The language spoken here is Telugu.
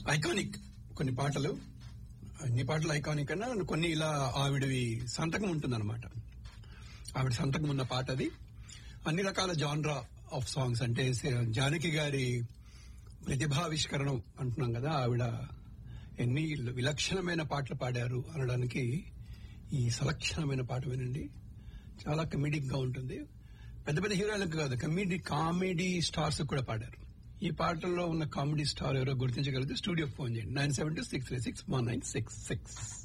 ఐకానిక్ కొన్ని పాటలు అన్ని పాటలు ఐకానిక్ అన్నా కొన్ని ఇలా ఆవిడవి సంతకం ఉంటుందన్నమాట ఆవిడ సంతకం ఉన్న పాట అది అన్ని రకాల జాన్రా ఆఫ్ సాంగ్స్ అంటే స- జానకి గారి ప్రతిభావిష్కరణం అంటున్నాం కదా ఆవిడ ఎన్ని విలక్షణమైన పాటలు పాడారు అనడానికి ఈ సలక్షణమైన పాట వినండి చాలా కమెడిక్ గా ఉంటుంది పెద్ద పెద్ద హీరోలకు కాదు కమెడీ కామెడీ స్టార్స్ కూడా పాడారు ఈ పాటల్లో ఉన్న కామెడీ స్టార్ ఎవరో గుర్తించగలిగితే స్టూడియో ఫోన్ చేయండి nine seven two six three six one nine six six